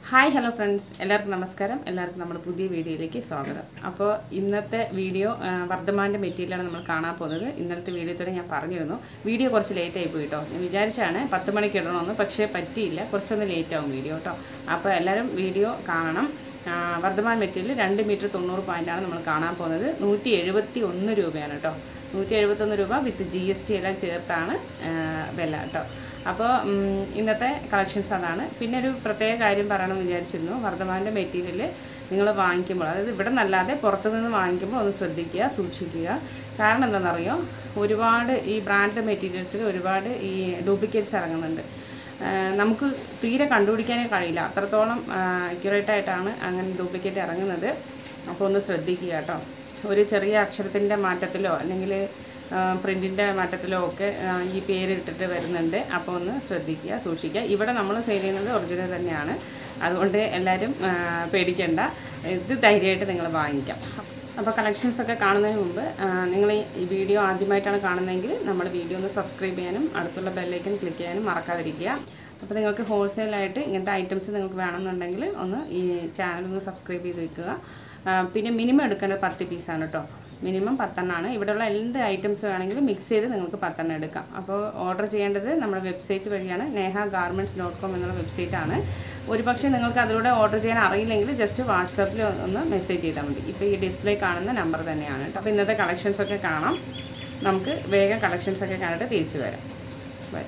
hi hello friends എല്ലാവർക്കും നമസ്കാരം എല്ലാവർക്കും നമ്മുടെ പുതിയ വീഡിയോയിലേക്ക് സ്വാഗതം അപ്പോൾ ഇന്നത്തെ വീഡിയോ ആ, വർദ്ധമാൻ്റെ മെറ്റീരിയലാണ് നമ്മൾ കാണാൻ പോകുന്നത് ഇന്നലത്തെ വീഡിയോത്തോടെ ഞാൻ പറഞ്ഞിരുന്നു വീഡിയോ കുറച്ച് ലേറ്റ് ആയി പോയി കേട്ടോ ഞാൻ വിചാരിച്ചാണ് പത്ത് മണിക്ക് ഇടണമെന്ന് പക്ഷേ പറ്റിയില്ല കുറച്ചൊന്ന് ലേറ്റ് ആവും വീഡിയോ കേട്ടോ അപ്പോൾ എല്ലാവരും വീഡിയോ കാണണം ആ, വർദ്ധമാൻ മെറ്റീരിയൽ രണ്ട് മീറ്റർ തൊണ്ണൂറ് പോയിൻ്റാണ് നമ്മൾ കാണാൻ പോകുന്നത് നൂറ്റി എഴുപത്തി ഒന്ന് രൂപയാണ് കേട്ടോ നൂറ്റി എഴുപത്തൊന്ന് രൂപ വിത്ത് ജി എസ് ടി എല്ലാം ചേർത്താണ് ആ, വില കേട്ടോ അപ്പോൾ ഉം, ഇന്നത്തെ കളക്ഷൻസ് അതാണ് പിന്നെ ഒരു പ്രത്യേക കാര്യം പറയണമെന്ന് വിചാരിച്ചിരുന്നു വർദ്ധമാൻ്റെ മെറ്റീരിയൽ നിങ്ങൾ വാങ്ങിക്കുമ്പോൾ അതായത് ഇവിടെ നിന്നല്ലാതെ പുറത്തു നിന്ന് വാങ്ങിക്കുമ്പോൾ ഒന്ന് ശ്രദ്ധിക്കുക സൂക്ഷിക്കുക കാരണം എന്താണെന്നറിയോ ഒരുപാട് ഈ ബ്രാൻഡ് മെറ്റീരിയൽസിൽ ഒരുപാട് ഈ ഡ്യൂപ്ലിക്കേറ്റ്സ് ഇറങ്ങുന്നുണ്ട് ആ, നമുക്ക് തീരെ കണ്ടുപിടിക്കാനേ കഴിയില്ല അത്രത്തോളം അക്യുറേറ്റ് ആയിട്ടാണ് അങ്ങനെ ഡ്യൂപ്ലിക്കേറ്റ് ഇറങ്ങുന്നത് അപ്പോൾ ഒന്ന് ശ്രദ്ധിക്കുക കേട്ടോ ഒരു ചെറിയ അക്ഷരത്തിൻ്റെ മാറ്റത്തിലോ അല്ലെങ്കിൽ പ്രിൻറ്റിൻ്റെ മാറ്റത്തിലോ ഒക്കെ ആ, ഈ പേര് ഇട്ടിട്ട് വരുന്നുണ്ട് അപ്പോൾ ഒന്ന് ശ്രദ്ധിക്കുക സൂക്ഷിക്കുക ഇവിടെ നമ്മൾ സെയിൽ ചെയ്യുന്നത് ഒറിജിനൽ തന്നെയാണ് അതുകൊണ്ട് എല്ലാവരും ആ, പേടിക്കണ്ട ഇത് ധൈര്യമായിട്ട് നിങ്ങൾ വാങ്ങിക്കാം അപ്പോൾ കളക്ഷൻസ് ഒക്കെ കാണുന്നതിന് മുമ്പ് നിങ്ങൾ ഈ വീഡിയോ ആദ്യമായിട്ടാണ് കാണുന്നതെങ്കിൽ നമ്മുടെ വീഡിയോ ഒന്ന് സബ്സ്ക്രൈബ് ചെയ്യാനും അടുത്തുള്ള ബെല്ലൈക്കൻ ക്ലിക്ക് ചെയ്യാനും മറക്കാതിരിക്കുക അപ്പോൾ നിങ്ങൾക്ക് ഹോൾസെയിലായിട്ട് ഇങ്ങനത്തെ ഐറ്റംസ് നിങ്ങൾക്ക് വേണമെന്നുണ്ടെങ്കിൽ ഒന്ന് ഈ ചാനൽ ഒന്ന് സബ്സ്ക്രൈബ് ചെയ്ത് വെക്കുക ആ, പിന്നെ മിനിമം എടുക്കേണ്ടത് പത്ത് പീസാണ് കേട്ടോ മിനിമം പത്തെണ്ണമാണ് ഇവിടെയുള്ള എന്ത് ഐറ്റംസ് വേണമെങ്കിലും മിക്സ് ചെയ്ത് നിങ്ങൾക്ക് പത്തെണ്ണം എടുക്കാം അപ്പോൾ ഓർഡർ ചെയ്യേണ്ടത് നമ്മുടെ വെബ്സൈറ്റ് വഴിയാണ് നേഹ ഗാർമെൻറ്റ്സ് ഡോട്ട് കോം എന്നുള്ള വെബ്സൈറ്റാണ് ഒരുപക്ഷെ നിങ്ങൾക്ക് അതിലൂടെ ഓർഡർ ചെയ്യാൻ അറിയില്ലെങ്കിൽ ജസ്റ്റ് വാട്സാപ്പിൽ ഒന്ന് മെസ്സേജ് ചെയ്താൽ മതി ഇപ്പോൾ ഈ ഡിസ്പ്ലേ കാണുന്ന നമ്പർ തന്നെയാണ് കേട്ടോ അപ്പോൾ ഇന്നത്തെ കളക്ഷൻസ് ഒക്കെ കാണാം നമുക്ക് വേഗം കളക്ഷൻസ് ഒക്കെ കണ്ടിട്ട് തിരിച്ചു വരാം ബൈ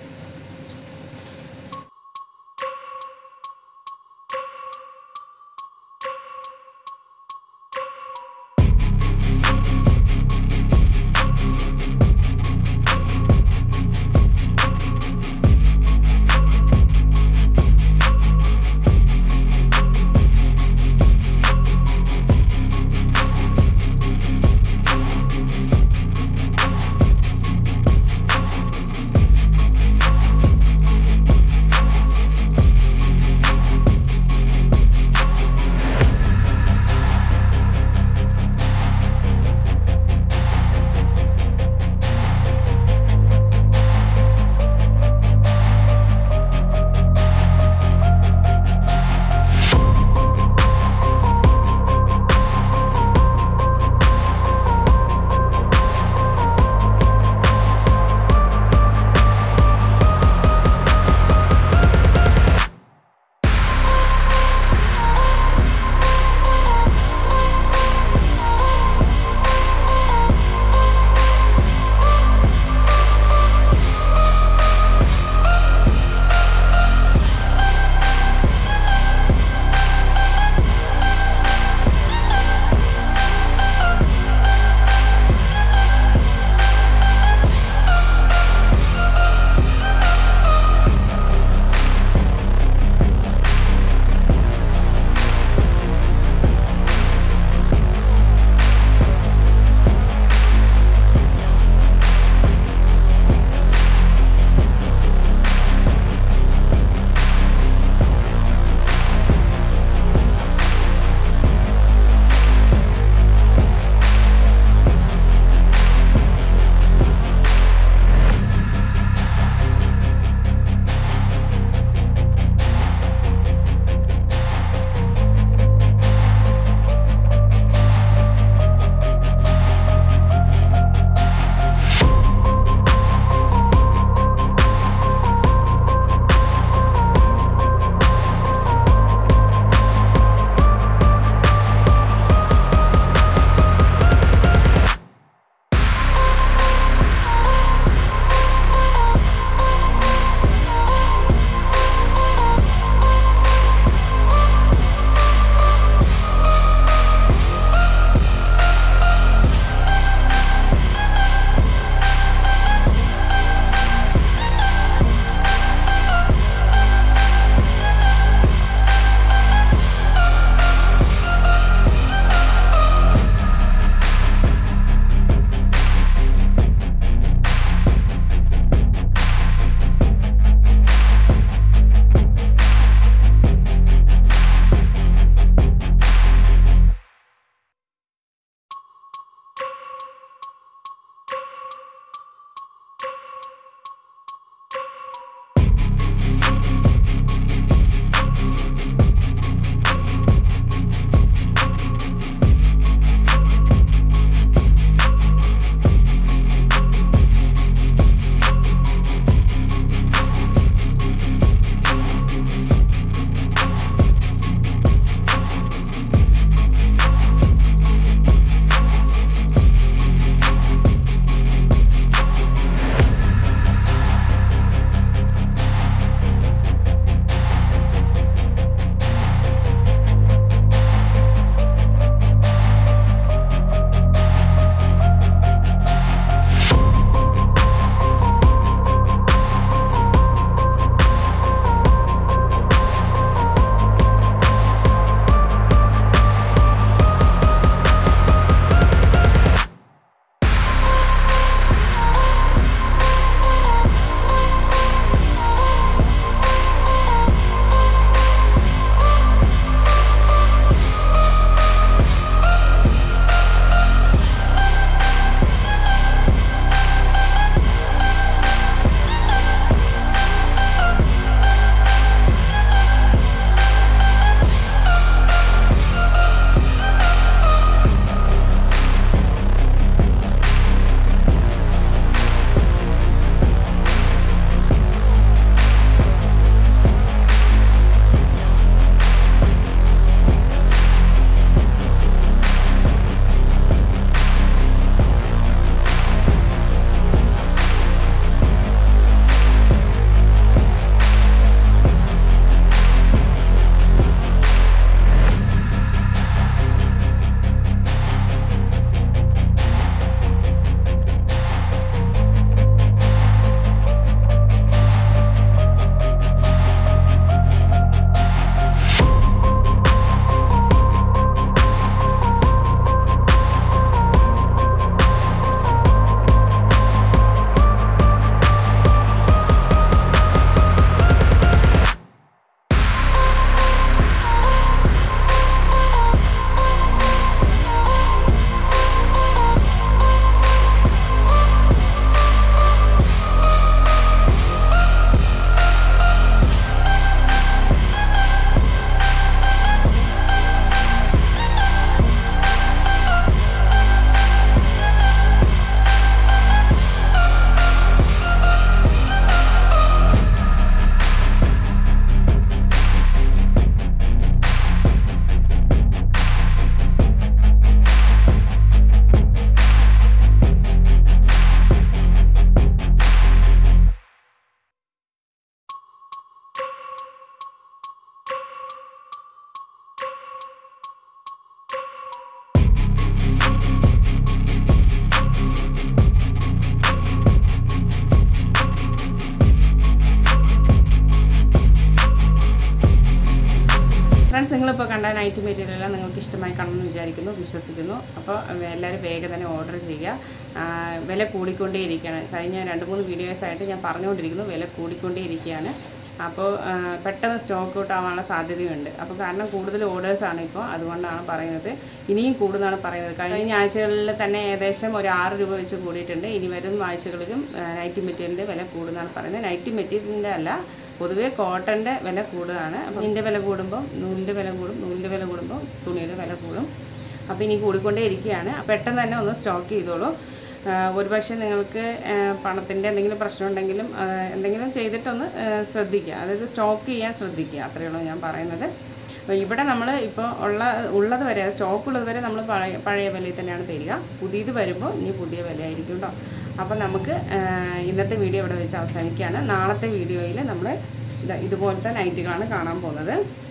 നിങ്ങളിപ്പോൾ കണ്ട നൈറ്റ് മെറ്റീരിയലെല്ലാം നിങ്ങൾക്ക് ഇഷ്ടമായി കാണുമെന്ന് വിചാരിക്കുന്നു വിശ്വസിക്കുന്നു അപ്പോൾ എല്ലാവരും വേഗം തന്നെ ഓർഡർ ചെയ്യുക ആ, വില കൂടിക്കൊണ്ടേയിരിക്കുകയാണ് കഴിഞ്ഞ രണ്ട് മൂന്ന് വീഡിയോസ് ആയിട്ട് ഞാൻ പറഞ്ഞുകൊണ്ടിരിക്കുന്നു വില കൂടിക്കൊണ്ടേയിരിക്കുകയാണ് അപ്പോൾ ആ, പെട്ടെന്ന് സ്റ്റോക്ക് ഔട്ട് ആവാനുള്ള സാധ്യതയുണ്ട് അപ്പോൾ കാരണം കൂടുതൽ ഓർഡേഴ്സാണ് ഇപ്പോൾ അതുകൊണ്ടാണ് പറയുന്നത് ഇനിയും കൂടുന്നതാണ് പറയുന്നത് കഴിഞ്ഞ ആഴ്ചകളിൽ തന്നെ ഏകദേശം ഒരു ആറ് രൂപ വെച്ച് കൂടിയിട്ടുണ്ട് ഇനി വരും ആഴ്ചകളിലും ആ, നൈറ്റി മെറ്റീരിയലിൻ്റെ വില കൂടുന്നതാണ് പറയുന്നത് നൈറ്റി മെറ്റീരിയലിൻ്റെ അല്ല പൊതുവേ കോട്ടൻ്റെ വില കൂടുതലാണ് അപ്പോൾ ഇതിൻ്റെ വില കൂടുമ്പോൾ നൂലിൻ്റെ വില കൂടും നൂലിൻ്റെ വില കൂടുമ്പോൾ തുണിയുടെ വില കൂടും അപ്പോൾ ഇനി കൂടിക്കൊണ്ടേ ഇരിക്കുകയാണ് അപ്പോൾ പെട്ടെന്ന് തന്നെ ഒന്ന് സ്റ്റോക്ക് ചെയ്തോളൂ ആ, ഒരുപക്ഷെ നിങ്ങൾക്ക് പണത്തിൻ്റെ എന്തെങ്കിലും പ്രശ്നം ഉണ്ടെങ്കിലും ആ, എന്തെങ്കിലും ചെയ്തിട്ടൊന്ന് ആ, ശ്രദ്ധിക്കുക അതായത് സ്റ്റോക്ക് ചെയ്യാൻ ശ്രദ്ധിക്കുക അത്രയേ ഉള്ളൂ ഞാൻ പറയുന്നത് അപ്പോൾ ഇവിടെ നമ്മൾ ഇപ്പോൾ ഉള്ള ഉള്ളത് വരെ സ്റ്റോക്ക് ഉള്ളത് വരെ നമ്മൾ പഴയ പഴയ വിലയിൽ തന്നെയാണ് തരിക പുതിയത് വരുമ്പോൾ ഇനി പുതിയ വിലയായിരിക്കും കേട്ടോ അപ്പോൾ നമുക്ക് ആ, ഇന്നത്തെ വീഡിയോ ഇവിടെ വെച്ച് അവസാനിക്കുകയാണ് നാളത്തെ വീഡിയോയിൽ നമ്മൾ ഇതാ ഇതുപോലത്തെ നൈറ്റുകളാണ് കാണാൻ പോകുന്നത്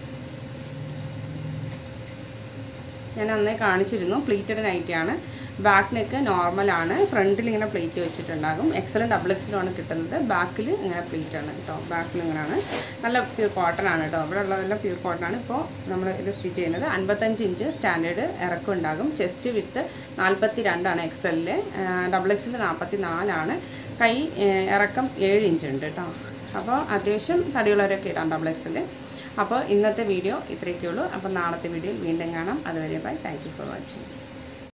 ഞാൻ അന്നേ കാണിച്ചിരുന്നു പ്ലീറ്റഡ് നൈറ്റിയാണ് ബാക്ക് നെക്ക് നോർമലാണ് ഫ്രണ്ടിൽ ഇങ്ങനെ പ്ലേറ്റ് വെച്ചിട്ടുണ്ടാകും എക്സലും ഡബിൾ എക്സലും ആണ് കിട്ടുന്നത് ബാക്കിൽ ഇങ്ങനെ പ്ലേറ്റ് ആണ് കേട്ടോ ബാക്കിൽ ഇങ്ങനെയാണ് നല്ല പ്യൂർ കോട്ടൺ ആണ് കേട്ടോ ഇവിടെ ഉള്ളതെല്ലാം പ്യൂർ കോട്ടൺ ആണ് ഇപ്പോൾ നമ്മൾ ഇത് സ്റ്റിച്ച് ചെയ്യുന്നത് അൻപത്തഞ്ച് ഇഞ്ച് സ്റ്റാൻഡേർഡ് ഇറക്കം ഉണ്ടാകും ചെസ്റ്റ് വിത്ത് നാൽപ്പത്തി രണ്ടാണ് എക്സലിൽ ഡബിൾ എക്സൽ നാൽപ്പത്തി നാലാണ് കൈ ഏഹ്, ഇറക്കം ഏഴ് ഇഞ്ച് ഉണ്ട് കേട്ടോ അപ്പോൾ അത്യാവശ്യം തടിയുള്ളവരൊക്കെ ഇടാം ഡബിൾ എക്സൽ അപ്പോൾ ഇന്നത്തെ വീഡിയോ ഇത്രയൊക്കെ ഉള്ളൂ അപ്പോൾ നാളത്തെ വീഡിയോയിൽ വീണ്ടും കാണാം അതുവരെ bye thank you for watching